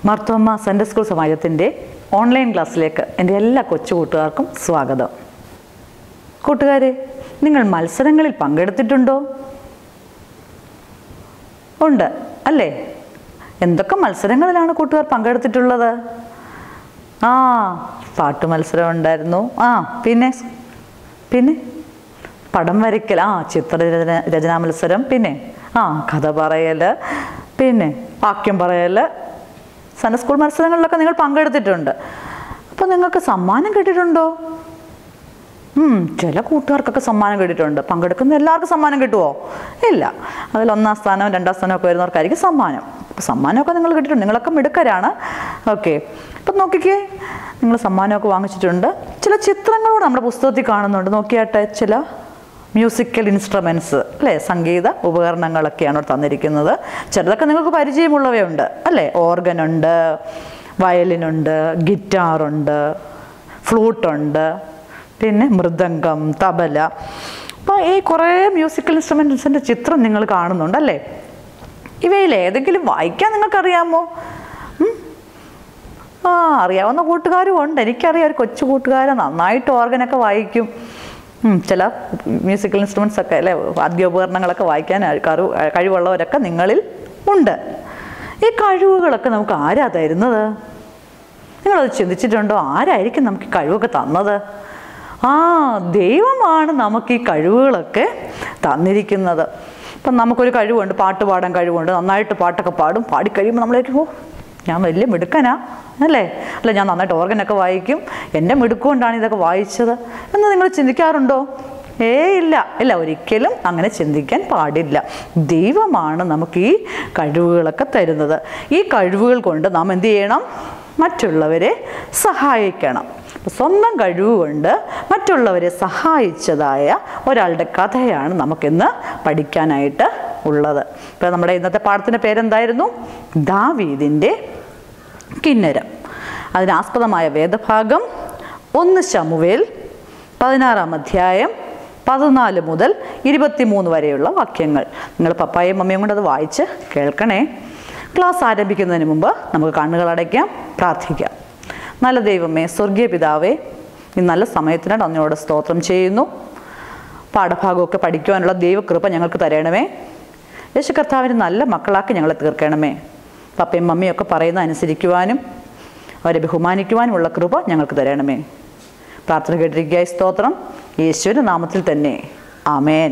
Marthoma central school സമാജത്തിൻ്റെ online ക്ലാസ്സിലേക്ക് എൻ്റെ എല്ലാ കൊച്ചു കൂട്ടുകാർക്കും സ്വാഗതം കൂട്ടുകാരെ നിങ്ങൾ മത്സരങ്ങളിൽ പങ്കെടുത്തിട്ടുണ്ടോ ഉണ്ട് അല്ലേ എന്തൊക്കെ മത്സരങ്ങളിലാണ് കൂട്ടുകാർ പങ്കെടുത്തിട്ടുള്ളത് ആ പാട്ട് മത്സരം ഉണ്ടായിരുന്നു ആ പിന്നെ പിന്നെ പടം വരയ്ക്കൽ ആ ചിത്രരചന രചനാ മത്സരം പിന്നെ ആ കഥ പറയൽ പിന്നെ വാക്യം പറയൽ സൺഡേ സ്കൂൾ മത്സരങ്ങളിലൊക്കെ നിങ്ങൾ പങ്കെടുത്തിട്ടുണ്ട് അപ്പോൾ നിങ്ങൾക്ക് സമ്മാനം കിട്ടിയിട്ടുണ്ടോ ഉം, ചില കൂട്ടുകാർക്കൊക്കെ സമ്മാനം കിട്ടിയിട്ടുണ്ട് പങ്കെടുക്കുന്ന എല്ലാവർക്കും സമ്മാനം കിട്ടുമോ ഇല്ല അതിൽ ഒന്നാം സ്ഥാനം രണ്ടാം സ്ഥാനം ഒക്കെ വരുന്നവർക്കായിരിക്കും സമ്മാനം അപ്പോൾ സമ്മാനമൊക്കെ നിങ്ങൾ കിട്ടിയിട്ടുണ്ട് നിങ്ങളൊക്കെ മിടുക്കരാണ് ഓക്കെ അപ്പം നോക്കിക്കേ നിങ്ങൾ സമ്മാനമൊക്കെ വാങ്ങിച്ചിട്ടുണ്ട് ചില ചിത്രങ്ങളോട് നമ്മുടെ പുസ്തകത്തിൽ കാണുന്നുണ്ട് നോക്കിയാട്ടെ ചില മ്യൂസിക്കൽ ഇൻസ്ട്രുമെൻറ്റ്സ് അല്ലേ സംഗീത ഉപകരണങ്ങളൊക്കെയാണ് ഇവിടെ തന്നിരിക്കുന്നത് ചിലതൊക്കെ നിങ്ങൾക്ക് പരിചയമുള്ളവയുണ്ട് അല്ലേ ഓർഗനുണ്ട് വയലിനുണ്ട് ഗിറ്റാറുണ്ട് ഫ്ലൂട്ടുണ്ട് പിന്നെ മൃദംഗം തബല അപ്പോൾ ഈ കുറേ മ്യൂസിക്കൽ ഇൻസ്ട്രുമെൻറ്റ്സിൻ്റെ ചിത്രം നിങ്ങൾ കാണുന്നുണ്ടല്ലേ ഇവയിൽ ഏതെങ്കിലും വായിക്കാൻ നിങ്ങൾക്കറിയാമോ ഉം? ആ അറിയാവുന്ന കൂട്ടുകാരും ഉണ്ട് എനിക്കറിയാം ഒരു കൊച്ചു കൂട്ടുകാരൻ നന്നായിട്ട് ഓർഗനൊക്കെ വായിക്കും ഉം, ചില മ്യൂസിക്കൽ ഇൻസ്ട്രുമെൻറ്റ്സ് ഒക്കെ അല്ലേ വാദ്യോപകരണങ്ങളൊക്കെ വായിക്കാൻ കഴിവ് കഴിവുള്ളവരൊക്കെ നിങ്ങളിൽ ഉണ്ട് ഈ കഴിവുകളൊക്കെ നമുക്ക് ആരാ തരുന്നത് നിങ്ങളത് ചിന്തിച്ചിട്ടുണ്ടോ ആരായിരിക്കും നമുക്ക് ഈ കഴിവൊക്കെ തന്നത് ആ ദൈവമാണ് നമുക്ക് ഈ കഴിവുകളൊക്കെ തന്നിരിക്കുന്നത് ഇപ്പം നമുക്കൊരു കഴിവുണ്ട് പാട്ട് പാടാൻ കഴിവുണ്ട് നന്നായിട്ട് പാട്ടൊക്കെ പാടും പാടിക്കഴിയുമ്പോൾ നമ്മളേക്കും ഓ ഞാൻ വലിയ മിടുക്കനാ അല്ലേ അല്ല ഞാൻ നന്നായിട്ട് ഓർഗനൊക്കെ വായിക്കും എൻ്റെ മിടുക്ക് കൊണ്ടാണ് ഇതൊക്കെ വായിച്ചത് എന്ന് നിങ്ങൾ ചിന്തിക്കാറുണ്ടോ ഏ ഇല്ല ഇല്ല ഒരിക്കലും അങ്ങനെ ചിന്തിക്കാൻ പാടില്ല ദൈവമാണ് നമുക്ക് ഈ കഴിവുകളൊക്കെ തരുന്നത് ഈ കഴിവുകൾ കൊണ്ട് നാം എന്ത് ചെയ്യണം മറ്റുള്ളവരെ സഹായിക്കണം അപ്പോൾ സ്വന്തം കഴിവ് കൊണ്ട് മറ്റുള്ളവരെ സഹായിച്ചതായ ഒരാളുടെ കഥയാണ് നമുക്കിന്ന് പഠിക്കാനായിട്ട് ഉള്ളത് ഇപ്പോൾ നമ്മുടെ ഇന്നത്തെ പാഠത്തിൻ്റെ പേരെന്തായിരുന്നു ദാവീദിൻ്റെ കിന്നരം അതിനാസ്പദമായ വേദഭാഗം ഒന്ന് ശമുവേൽ പതിനാറാം അധ്യായം പതിനാല് മുതൽ ഇരുപത്തിമൂന്ന് വരെയുള്ള വാക്യങ്ങൾ നിങ്ങൾ പപ്പായും മമ്മിയും കൊണ്ട് അത് വായിച്ച് കേൾക്കണേ ക്ലാസ് ആരംഭിക്കുന്നതിന് മുമ്പ് നമുക്ക് കണ്ണുകൾ അടയ്ക്കാം പ്രാർത്ഥിക്കാം നല്ല ദൈവമേ സ്വർഗീയ പിതാവേ ഈ നല്ല സമയത്തിന് നന്ദിയോടെ സ്തോത്രം ചെയ്യുന്നു പാഠഭാഗമൊക്കെ പഠിക്കുവാനുള്ള ദൈവകൃപ ഞങ്ങൾക്ക് തരണമേ യേശു കർത്താവിന് നല്ല മക്കളാക്കി ഞങ്ങളെ തീർക്കണമേ പപ്പയും മമ്മിയും ഒക്കെ പറയുന്ന അനുസരിക്കുവാനും അവരെ ബഹുമാനിക്കുവാനുമുള്ള കൃപ ഞങ്ങൾക്ക് തരണമേ പ്രാർത്ഥന കേട്ടിരിക്കുക സ്തോത്രം യേശുവിൻ്റെ നാമത്തിൽ തന്നെ ആമേൻ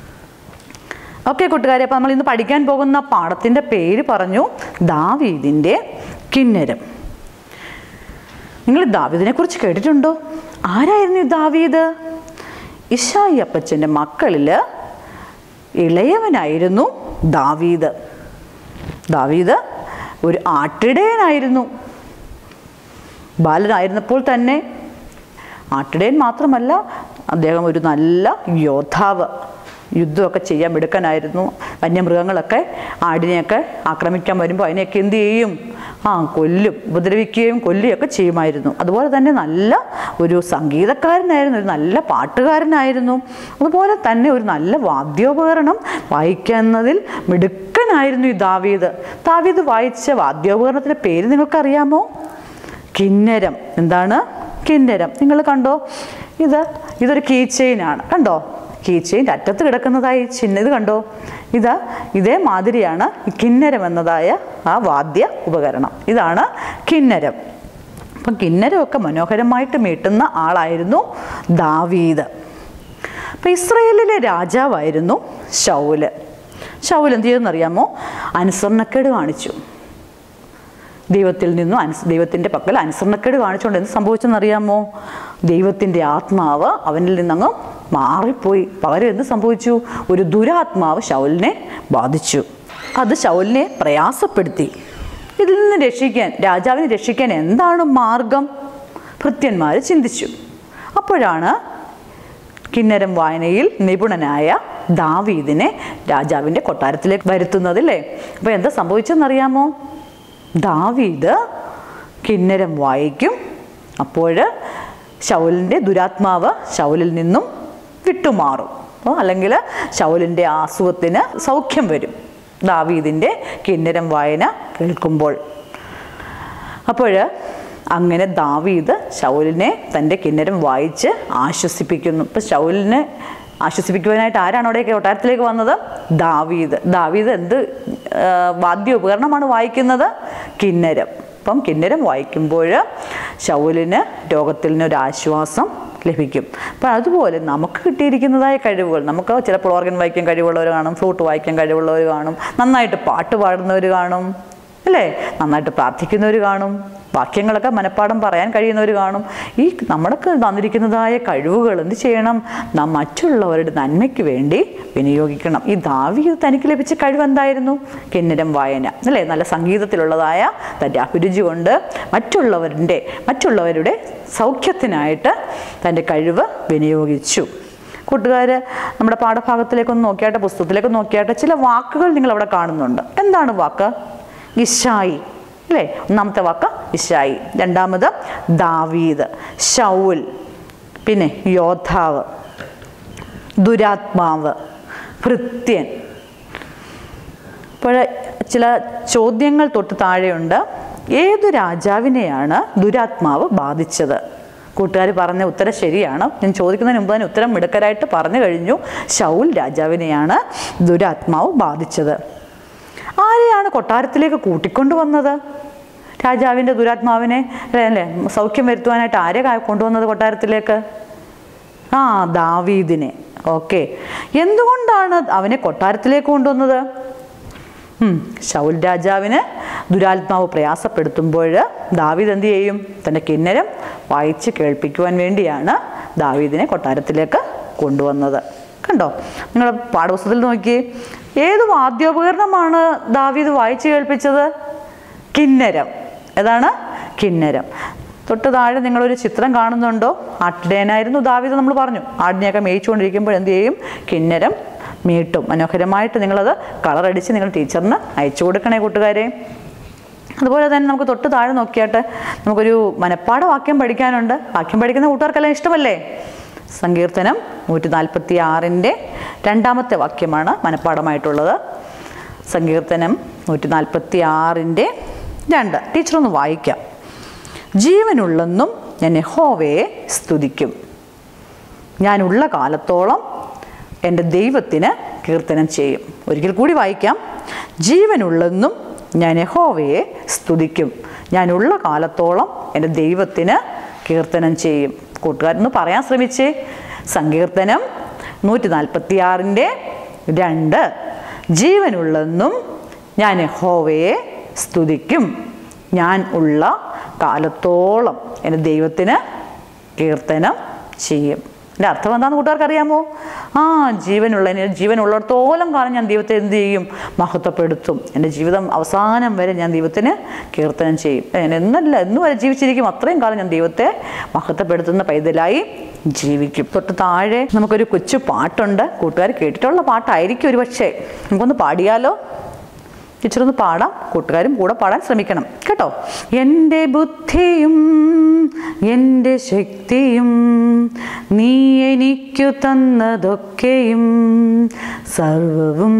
ഓക്കെ കൂട്ടുകാരെ അപ്പോൾ നമ്മൾ ഇന്ന് പഠിക്കാൻ പോകുന്ന പാഠത്തിൻ്റെ പേര് പറഞ്ഞു ദാവീദിൻ്റെ കിന്നരം നിങ്ങൾ ദാവീദിനെ കുറിച്ച് കേട്ടിട്ടുണ്ടോ ആരായിരുന്നു ഈ ദാവീദ് ഇഷായി അപ്പച്ചൻ്റെ മക്കളിൽ ഇളയവനായിരുന്നു ദാവീദ് ദാവീദ് ഒരു ആട്ടിടയനായിരുന്നു ബാലനായിരുന്നപ്പോൾ തന്നെ ആട്ടിടയൻ മാത്രമല്ല അദ്ദേഹം ഒരു നല്ല യോദ്ധാവ് യുദ്ധമൊക്കെ ചെയ്യാൻ മിടുക്കനായിരുന്നു വന്യമൃഗങ്ങളൊക്കെ ആടിനെയൊക്കെ ആക്രമിക്കാൻ വരുമ്പോൾ അതിനെയൊക്കെ എന്ത് ചെയ്യും ആ കൊല്ലും ഉപദ്രവിക്കുകയും കൊല്ലുകയൊക്കെ ചെയ്യുമായിരുന്നു അതുപോലെ തന്നെ നല്ല ഒരു സംഗീതക്കാരനായിരുന്നു ഒരു നല്ല പാട്ടുകാരനായിരുന്നു അതുപോലെ തന്നെ ഒരു നല്ല വാദ്യോപകരണം വായിക്കുന്നതിൽ മിടുക്കനായിരുന്നു ഈ ദാവീദ് ദാവീദ് വായിച്ച വാദ്യോപകരണത്തിൻ്റെ പേര് നിങ്ങൾക്കറിയാമോ കിന്നരം എന്താണ് കിന്നരം നിങ്ങൾ കണ്ടോ ഇത് ഇതൊരു കീ ചെയിനാണ് കണ്ടോ കീ ചെയിൻ്റെ അറ്റത്ത് കിടക്കുന്നതായി ചിഹ്നം ഇത് കണ്ടോ ഇത് ഇതേ മാതിരിയാണ് ഈ കിന്നരം എന്നതായ ആ വാദ്യ ഉപകരണം ഇതാണ് കിന്നരം അപ്പം കിന്നരമൊക്കെ മനോഹരമായിട്ട് മീട്ടുന്ന ആളായിരുന്നു ദാവീദ് അപ്പം ഇസ്രയേലിലെ രാജാവായിരുന്നു ഷൗല് ഷൗൽ എന്ത് ചെയ്തെന്നറിയാമോ അനുസരണക്കേട് കാണിച്ചു ദൈവത്തിൽ നിന്നും അനുസ് ദൈവത്തിൻ്റെ പക്കൽ അനുസരണക്കേട് കാണിച്ചുകൊണ്ട് എന്ത് സംഭവിച്ചെന്നറിയാമോ ദൈവത്തിൻ്റെ ആത്മാവ് അവനിൽ നിന്നങ്ങ് മാറിപ്പോയി പകരം എന്ത് സംഭവിച്ചു ഒരു ദുരാത്മാവ് ശൗലിനെ ബാധിച്ചു അത് ശൗലിനെ പ്രയാസപ്പെടുത്തി ഇതിൽ നിന്ന് രക്ഷിക്കാൻ രാജാവിനെ രക്ഷിക്കാൻ എന്താണ് മാർഗം ഭൃത്യന്മാർ ചിന്തിച്ചു അപ്പോഴാണ് കിന്നരം വായനയിൽ നിപുണനായ ദാവീദിനെ രാജാവിൻ്റെ കൊട്ടാരത്തിലേക്ക് വരുത്തുന്നതില്ലേ അപ്പോൾ എന്താ സംഭവിച്ചെന്നറിയാമോ ദാവീദ് കിന്നരം വായിക്കും അപ്പോൾ ശൗലിൻ്റെ ദുരാത്മാവ് ശൗലിൽ നിന്നും വിട്ടുമാറും അപ്പോൾ അല്ലെങ്കിൽ ശൗലിൻ്റെ ആ അസുഖത്തിന് സൗഖ്യം വരും ദാവീദിൻ്റെ കിന്നരം വായന കേൾക്കുമ്പോൾ അപ്പോൾ അങ്ങനെ ദാവീദ് ശൗലിനെ തൻ്റെ കിന്നരം വായിച്ച് ആശ്വസിപ്പിക്കുന്നു ഇപ്പം ശൗലിനെ ആശ്വസിപ്പിക്കുവാനായിട്ട് ആരാണ് അവിടെ കൊട്ടാരത്തിലേക്ക് വന്നത് ദാവീദ് ദാവീദ് എന്ത് ആ, വാദ്യ ഉപകരണമാണ് വായിക്കുന്നത് കിന്നരം അപ്പം കിന്നരം വായിക്കുമ്പോൾ ശൗലിന് രോഗത്തിൽ നിന്ന് ഒരു ആശ്വാസം ലഭിക്കും അപ്പം അതുപോലെ നമുക്ക് കിട്ടിയിരിക്കുന്നതായ കഴിവുകൾ നമുക്ക് ചിലപ്പോൾ ഓർഗൻ വായിക്കാൻ കഴിവുള്ളവർ കാണും ഫ്ലൂട്ട് വായിക്കാൻ കഴിവുള്ളവർ കാണും നന്നായിട്ട് പാട്ട് പാടുന്നവർ കാണും അല്ലേ നന്നായിട്ട് പ്രാർത്ഥിക്കുന്നവർ കാണും വാക്യങ്ങളൊക്കെ മനഃപ്പാടം പറയാൻ കഴിയുന്നവർ കാണും ഈ നമ്മൾക്ക് തന്നിരിക്കുന്നതായ കഴിവുകൾ എന്ത് ചെയ്യണം നാം മറ്റുള്ളവരുടെ നന്മയ്ക്ക് വേണ്ടി വിനിയോഗിക്കണം ഈ ദാവീദ് തനിക്ക് ലഭിച്ച കഴിവ് എന്തായിരുന്നു കിന്നരം വായന അല്ലേ നല്ല സംഗീതത്തിലുള്ളതായ തൻ്റെ അഭിരുചി കൊണ്ട് മറ്റുള്ളവരുടെ മറ്റുള്ളവരുടെ സൗഖ്യത്തിനായിട്ട് തൻ്റെ കഴിവ് വിനിയോഗിച്ചു കൂട്ടുകാർ നമ്മുടെ പാഠഭാഗത്തിലേക്കൊന്ന് നോക്കിയാട്ടെ പുസ്തകത്തിലേക്ക് നോക്കിയാട്ടെ ചില വാക്കുകൾ നിങ്ങൾ അവിടെ കാണുന്നുണ്ട് എന്താണ് വാക്ക് ഇഷായി അല്ലേ ഒന്നാമത്തെ വാക്ക് ഇഷായി രണ്ടാമത് ദാവീദ് ഷൗൽ പിന്നെ യോദ്ധാവ് ദുരാത്മാവ് ഭൃത്യൻ ഇപ്പോൾ ചില ചോദ്യങ്ങൾ തൊട്ട് താഴെയുണ്ട് ഏതു രാജാവിനെയാണ് ദുരാത്മാവ് ബാധിച്ചത് കൂട്ടുകാർ പറഞ്ഞ ഉത്തരം ശരിയാണ് ഞാൻ ചോദിക്കുന്നതിന് മുമ്പ് തന്നെ ഉത്തരം മിടുക്കരായിട്ട് പറഞ്ഞു കഴിഞ്ഞു ഷൗൽ രാജാവിനെയാണ് ദുരാത്മാവ് ബാധിച്ചത് ആരെയാണ് കൊട്ടാരത്തിലേക്ക് കൂട്ടിക്കൊണ്ടുവന്നത് രാജാവിൻ്റെ ദുരാത്മാവിനെ അല്ലേ സൗഖ്യം വരുത്തുവാനായിട്ട് ആരെ കാ- കൊണ്ടുവന്നത് കൊട്ടാരത്തിലേക്ക് ആ ദാവീദിനെ ഓക്കെ എന്തുകൊണ്ടാണ് അവനെ കൊട്ടാരത്തിലേക്ക് കൊണ്ടുവന്നത് ഉം, ശൗൽ രാജാവിന് ദുരാത്മാവ് പ്രയാസപ്പെടുത്തുമ്പോൾ ദാവീദ് എന്ത് ചെയ്യും തൻ്റെ കിന്നരം വായിച്ച് കേൾപ്പിക്കുവാൻ വേണ്ടിയാണ് ദാവീദിനെ കൊട്ടാരത്തിലേക്ക് കൊണ്ടുവന്നത് കണ്ടോ നിങ്ങൾ പാഠപുസ്തകത്തിൽ നോക്കി ഏത് വാദ്യോപകരണമാണ് ദാവീദ് വായിച്ച് കേൾപ്പിച്ചത് കിന്നരം ഏതാണ് കിന്നരം തൊട്ട് താഴെ നിങ്ങളൊരു ചിത്രം കാണുന്നുണ്ടോ ആട്ടിടയനായിരുന്നു ദാവീദ് നമ്മൾ പറഞ്ഞു ആടിനെയൊക്കെ മേയിച്ചുകൊണ്ടിരിക്കുമ്പോൾ എന്ത് ചെയ്യും കിന്നരം മീട്ടും മനോഹരമായിട്ട് നിങ്ങളത് കളറടിച്ച് നിങ്ങൾ ടീച്ചറിന് അയച്ചു കൊടുക്കണേ കൂട്ടുകാരെ അതുപോലെ തന്നെ നമുക്ക് തൊട്ട് താഴെ നോക്കിയാട്ട് നമുക്കൊരു മനപ്പാട വാക്യം പഠിക്കാനുണ്ട് വാക്യം പഠിക്കുന്ന കൂട്ടുകാർക്കെല്ലാം ഇഷ്ടമല്ലേ സങ്കീർത്തനം നൂറ്റി നാൽപ്പത്തി ആറിൻ്റെ രണ്ടാമത്തെ വാക്യമാണ് മനപ്പാടമായിട്ടുള്ളത് സങ്കീർത്തനം നൂറ്റി നാൽപ്പത്തി ആറിൻ്റെ രണ്ട് ടീച്ചറൊന്ന് വായിക്കാം ജീവനുള്ളെന്നും ഞാൻ യഹോവയെ സ്തുതിക്കും ഞാനുള്ള കാലത്തോളം എൻ്റെ ദൈവത്തിന് കീർത്തനം ചെയ്യും ഒരിക്കൽ കൂടി വായിക്കാം ജീവനുള്ളെന്നും ഞാൻ യഹോവയെ സ്തുതിക്കും ഞാനുള്ള കാലത്തോളം എൻ്റെ ദൈവത്തിന് കീർത്തനം ചെയ്യും കൂട്ടുകാരൊന്ന് പറയാൻ ശ്രമിച്ചേ സങ്കീർത്തനം നൂറ്റി നാൽപ്പത്തി ആറിൻ്റെ രണ്ട് ജീവനുള്ളെന്നും ഞാൻ യഹോവയെ സ്തുതിക്കും ഞാൻ ഉള്ള കാലത്തോളം എൻ്റെ ദൈവത്തിന് കീർത്തനം ചെയ്യും എൻ്റെ അർത്ഥം എന്താണെന്ന് കൂട്ടുകാർക്ക് അറിയാമോ ആ ജീവനുള്ള ജീവനുള്ളിടത്തോളം കാലം ഞാൻ ദൈവത്തെ എന്ത് ചെയ്യും മഹത്വപ്പെടുത്തും എൻ്റെ ജീവിതം അവസാനം വരെ ഞാൻ ദൈവത്തിന് കീർത്തനം ചെയ്യും ഞാൻ എന്നല്ല എന്ന് വരെ ജീവിച്ചിരിക്കും അത്രയും കാലം ഞാൻ ദൈവത്തെ മഹത്വപ്പെടുത്തുന്ന പൈതലായി ജീവിക്കും തൊട്ട് താഴെ നമുക്കൊരു കൊച്ചു പാട്ടുണ്ട് കൂട്ടുകാർ കേട്ടിട്ടുള്ള പാട്ടായിരിക്കും ഒരു പക്ഷേ നമുക്കൊന്ന് പാടിയാലോ ടീച്ചറൊന്ന് പാടാം കൂട്ടുകാരും കൂടെ പാടാൻ ശ്രമിക്കണം കേട്ടോ എൻ്റെ ബുദ്ധിയും എൻ്റെ ശക്തിയും നീ എനിക്കു തന്നതൊക്കെയും സർവവും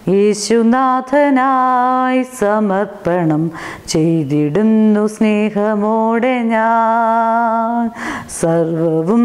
യേശുനാഥനായി സമർപ്പണം ചെയ്തിടുന്നു സ്നേഹമോടെ ഞാൻ സർവവും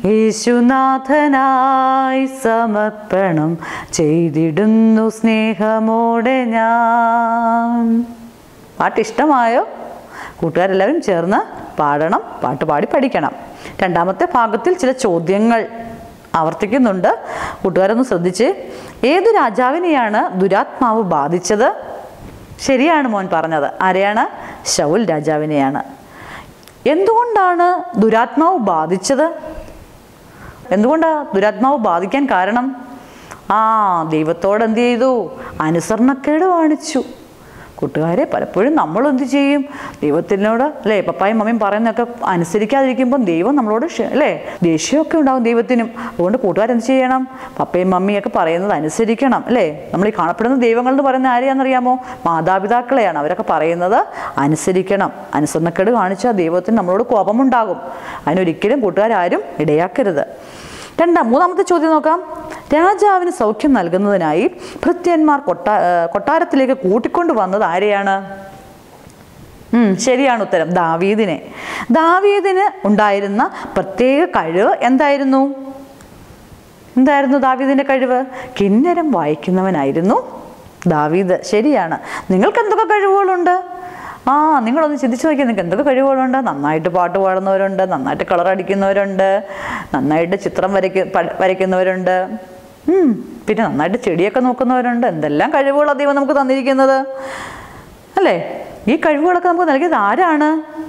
യേശുനാഥനായി സമർപ്പണം ചെയ്തിടുന്നു സ്നേഹമോടെ ഞാൻ പാട്ട് ഇഷ്ടമായോ കൂട്ടുകാരെല്ലാവരും ചേർന്ന് പാടണം പാട്ട് പാടി പഠിക്കണം രണ്ടാമത്തെ ഭാഗത്തിൽ ചില ചോദ്യങ്ങൾ ആവർത്തിക്കുന്നുണ്ട് കൂട്ടുകാരൊന്ന് ശ്രദ്ധിച്ച് ഏത് രാജാവിനെയാണ് ദുരാത്മാവ് ബാധിച്ചത് ശരിയാണ് മോൻ പറഞ്ഞത് ആരെയാണ് ശൗൽ രാജാവിനെയാണ് എന്തുകൊണ്ടാണ് ദുരാത്മാവ് ബാധിച്ചത് എന്തുകൊണ്ടാണ് ദുരാത്മാവ് ബാധിക്കാൻ കാരണം ആ ദൈവത്തോട് എന്ത് ചെയ്തു അനുസരണക്കേട് കാണിച്ചു കൂട്ടുകാരെ പലപ്പോഴും നമ്മൾ എന്ത് ചെയ്യും ദൈവത്തിനോട് അല്ലേ പപ്പായും മമ്മിയും പറയുന്നതൊക്കെ അനുസരിക്കാതിരിക്കുമ്പോൾ ദൈവം നമ്മളോട് ക്ഷ- അല്ലേ ദേഷ്യമൊക്കെ ഉണ്ടാകും ദൈവത്തിനും അതുകൊണ്ട് കൂട്ടുകാരെന്ത് ചെയ്യണം പപ്പയും മമ്മിയൊക്കെ പറയുന്നത് അനുസരിക്കണം അല്ലേ നമ്മൾ ഈ കാണപ്പെടുന്ന ദൈവങ്ങൾ എന്ന് പറയുന്ന ആരെയാണെന്നറിയാമോ മാതാപിതാക്കളെയാണ് അവരൊക്കെ പറയുന്നത് അനുസരിക്കണം അനുസരണക്കേട് കാണിച്ചാൽ ദൈവത്തിന് നമ്മളോട് കോപമുണ്ടാകും അതിനൊരിക്കലും കൂട്ടുകാരും ഇടയാക്കരുത് രണ്ടാം മൂന്നാമത്തെ ചോദ്യം നോക്കാം രാജാവിന് സൗഖ്യം നൽകുന്നതിനായി ഭൃത്യന്മാർ കൊട്ടാ ഏർ കൊട്ടാരത്തിലേക്ക് കൂട്ടിക്കൊണ്ടു വന്നത് ആരെയാണ് ഉം, ശരിയാണ് ഉത്തരം ദാവീദിനെ ദാവീദിന് ഉണ്ടായിരുന്ന പ്രത്യേക കഴിവ് എന്തായിരുന്നു എന്തായിരുന്നു ദാവീദിന്റെ കഴിവ് കിന്നരം വായിക്കുന്നവനായിരുന്നു ദാവീദ് ശരിയാണ് നിങ്ങൾക്ക് എന്തൊക്കെ കഴിവുകളുണ്ട് ആ നിങ്ങളൊന്ന് ചിന്തിച്ചു നോക്കിയാൽ നിങ്ങൾക്ക് എന്തൊക്കെ കഴിവുകളുണ്ട് നന്നായിട്ട് പാട്ട് പാടുന്നവരുണ്ട് നന്നായിട്ട് കളർ അടിക്കുന്നവരുണ്ട് നന്നായിട്ട് ചിത്രം വരയ്ക്ക പ- വരയ്ക്കുന്നവരുണ്ട് ഉം, പിന്നെ നന്നായിട്ട് ചെടിയൊക്കെ നോക്കുന്നവരുണ്ട് എന്തെല്ലാം കഴിവുകൾ ദൈവം നമുക്ക് തന്നിരിക്കുന്നത് അല്ലേ ഈ കഴിവുകളൊക്കെ നമുക്ക് നൽകിയത് ആരാണ്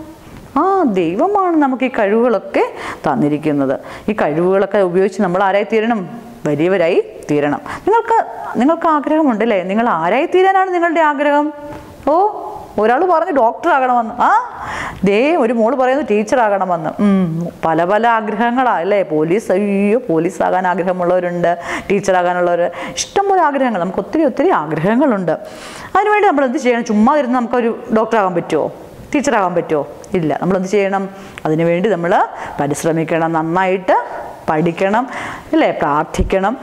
ആ ദൈവമാണ് നമുക്ക് ഈ കഴിവുകളൊക്കെ തന്നിരിക്കുന്നത് ഈ കഴിവുകളൊക്കെ ഉപയോഗിച്ച് നമ്മൾ ആരായി തീരണം വലിയവരായി തീരണം നിങ്ങൾക്ക് നിങ്ങൾക്ക് ആഗ്രഹമുണ്ടല്ലേ നിങ്ങൾ ആരായി തീരാനാണ് നിങ്ങളുടെ ആഗ്രഹം ഓ ഒരാൾ പറഞ്ഞു ഡോക്ടർ ആകണമെന്ന് ആ ദേ ഒരു മോള് പറയുന്നു ടീച്ചർ ആകണമെന്ന് ഉം, പല പല ആഗ്രഹങ്ങളാ അല്ലേ പോലീസ് അയ്യോ പോലീസ് ആകാൻ ആഗ്രഹമുള്ളവരുണ്ട് ടീച്ചർ ആകാനുള്ളവർ ഇഷ്ടംപോലെ ആഗ്രഹങ്ങൾ നമുക്ക് ഒത്തിരി ഒത്തിരി ആഗ്രഹങ്ങളുണ്ട് അതിനുവേണ്ടി നമ്മൾ എന്ത് ചെയ്യണം ചുമ്മാ ഇരുന്ന് നമുക്കൊരു ഡോക്ടർ ആകാൻ പറ്റുമോ ടീച്ചറാകാൻ പറ്റുമോ ഇല്ല നമ്മൾ എന്ത് ചെയ്യണം അതിനുവേണ്ടി നമ്മൾ പരിശ്രമിക്കണം നന്നായിട്ട് പഠിക്കണം അല്ലേ പ്രാർത്ഥിക്കണം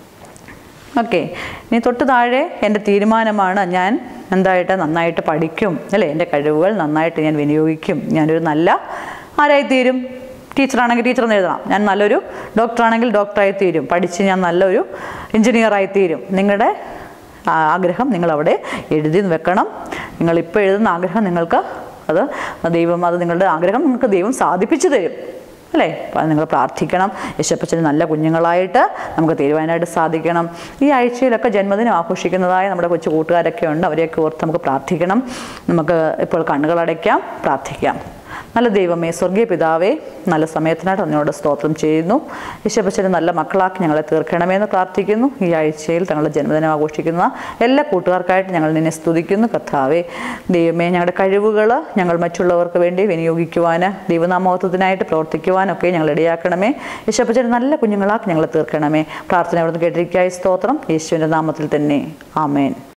ഓക്കെ ഇനി തൊട്ട് താഴെ എൻ്റെ തീരുമാനമാണ് ഞാൻ എന്തായിട്ട് നന്നായിട്ട് പഠിക്കും അല്ലേ എൻ്റെ കഴിവുകൾ നന്നായിട്ട് ഞാൻ വിനിയോഗിക്കും ഞാനൊരു നല്ല ആരായി തീരും ടീച്ചറാണെങ്കിൽ ടീച്ചർ എന്ന് എഴുതണം ഞാൻ നല്ലൊരു ഡോക്ടറാണെങ്കിൽ ഡോക്ടറായി തീരും പഠിച്ച് ഞാൻ നല്ലൊരു എഞ്ചിനീയറായി തീരും നിങ്ങളുടെ ആ ആഗ്രഹം നിങ്ങളവിടെ എഴുതി വെക്കണം നിങ്ങളിപ്പോൾ എഴുതുന്ന ആഗ്രഹം നിങ്ങൾക്ക് അത് ദൈവം അത് നിങ്ങളുടെ ആഗ്രഹം നിങ്ങൾക്ക് ദൈവം സാധിപ്പിച്ചു തരും അല്ലേ അപ്പം നിങ്ങൾ പ്രാർത്ഥിക്കണം യശപ്പച്ചന് നല്ല കുഞ്ഞുങ്ങളായിട്ട് നമുക്ക് തീരുവാനായിട്ട് സാധിക്കണം ഈ ആഴ്ചയിലൊക്കെ ജന്മദിനം ആഘോഷിക്കുന്നതായ നമ്മുടെ കൊച്ചു കൂട്ടുകാരൊക്കെ ഉണ്ട് അവരെയൊക്കെ ഓർത്ത് നമുക്ക് പ്രാർത്ഥിക്കണം നമുക്ക് ഇപ്പോൾ കണ്ണുകളടയ്ക്കാം പ്രാർത്ഥിക്കാം നല്ല ദൈവമേ സ്വർഗീയ പിതാവേ നല്ല സമയത്തിനായിട്ട് അതിനോട് സ്തോത്രം ചെയ്യുന്നു യശപ്പച്ചന് നല്ല മക്കളാക്കി ഞങ്ങളെ തീർക്കണമെന്ന് പ്രാർത്ഥിക്കുന്നു ഈ ആഴ്ചയിൽ തങ്ങളുടെ ജന്മദിനം ആഘോഷിക്കുന്ന എല്ലാ കൂട്ടുകാർക്കായിട്ട് ഞങ്ങൾ നിന്നെ സ്തുതിക്കുന്നു കർത്താവേ ദൈവമേ ഞങ്ങളുടെ കഴിവുകൾ ഞങ്ങൾ മറ്റുള്ളവർക്ക് വേണ്ടി വിനിയോഗിക്കുവാൻ ദൈവനാമോത്വത്തിനായിട്ട് പ്രവർത്തിക്കുവാനൊക്കെ ഞങ്ങൾ ഇടയാക്കണമേ യശപ്പച്ചന് നല്ല കുഞ്ഞുങ്ങളാക്കി ഞങ്ങളെ തീർക്കണമേ പ്രാർത്ഥന അവിടുന്ന് കേട്ടിരിക്കായി സ്തോത്രം യേശുവിൻ്റെ നാമത്തിൽ തന്നെ ആമേൻ